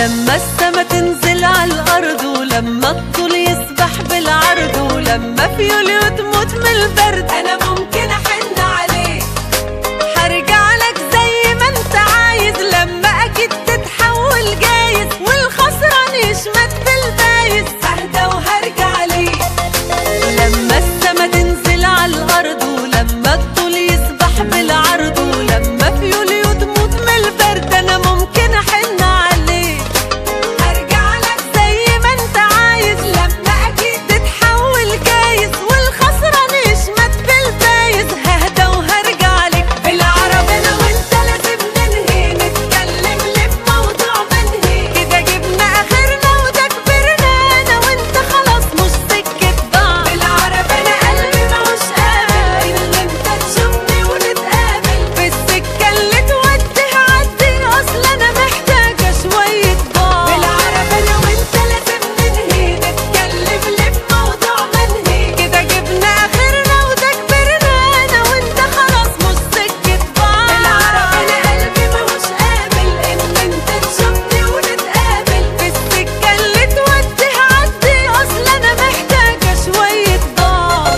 لما السما تنزل على الأرض ولما الطول يسبح بالعرض ولما في يوليو تموت من البرد أنا ممكن أحن عليك هرجع لك زي ما انت عايز لما أكيد تتحول جايز والخسران يشمت بالفايز ههدى وهرجع ليك لما السما تنزل على الأرض ولما الطول يسبح بالعرض ولما في يوليو تموت من البرد أنا ممكن أحن عليك هرجع لك زي ما انت عايز لما أكيد تتحول جايز والخسران يشمت بالفايز ههدى وهرجع لك بالعربي أنا وانت لازم ننهي نتكلم ليه في موضوع منهي كده جبنا آخرنا وده كبرنا أنا وانت خلاص مش سكة بعض بالعربي أنا قلبي ماهوش قابل إن انت تشوفني ونتقابل في السكة اللي تودي هعدي أصل أنا محتاجة شوية بعض بالعربي أنا وانت لازم ننهي نتكلم ليه في موضوع منهي كده جبنا آخرنا وده كبرنا أنا وانت خلاص مش سكة بعض بالعربي أنا قلبي ماهوش قابل إن انت تشوفني ونتقابل في السكة اللي تودي هعدي أصل أنا محتاجة شوية بعض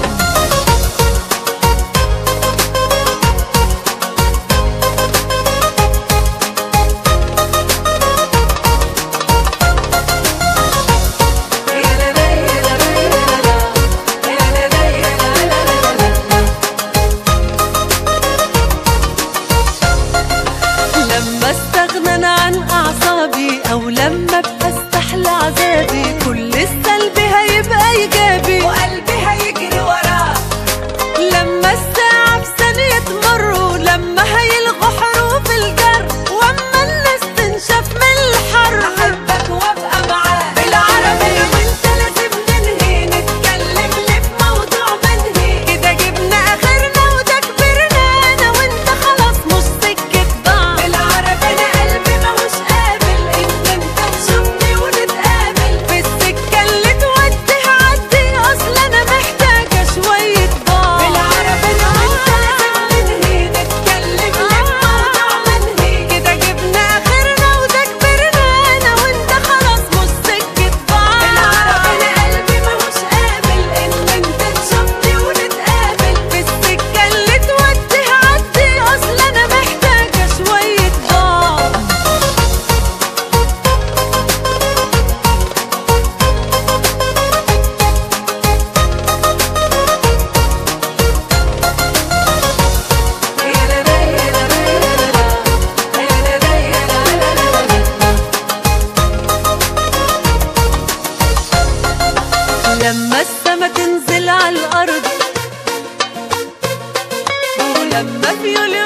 لما استغنى عن اعصابي او لما ابقى استحلى عذابي كل السلبي هيبقى ايجابي وقلبي هيجري وراه لما الساعة في ثانية تمر ولما هيلغوا حروف الجر واما الناس تنشف من الحر احبك وابقى معاك بالعربي وانت لازم ننهي نتكلم ليه في موضوع منهي كده جبنا اخرنا وده كبرنا انا وانت خلاص مش سكة بعض بالعربي انا قلبي ماهوش قابل ان انت تشوفني ونتقابل في السكة اللي تودي هعدي اصل انا محتاجة شوية بعض بالعربي انا وانت لازم ننهي نتكلم ليه في موضوع منهي كده جبنا اخرنا وده كبرنا انا وانت خلاص مش سكة بعض بالعربي انا قلبي ماهوش قابل ان انت تشوفني ونتقابل في السكة اللي تودي هعدي اصل انا محتاجة شوية بعض لما السما تنزل على الأرض ولما في يوليو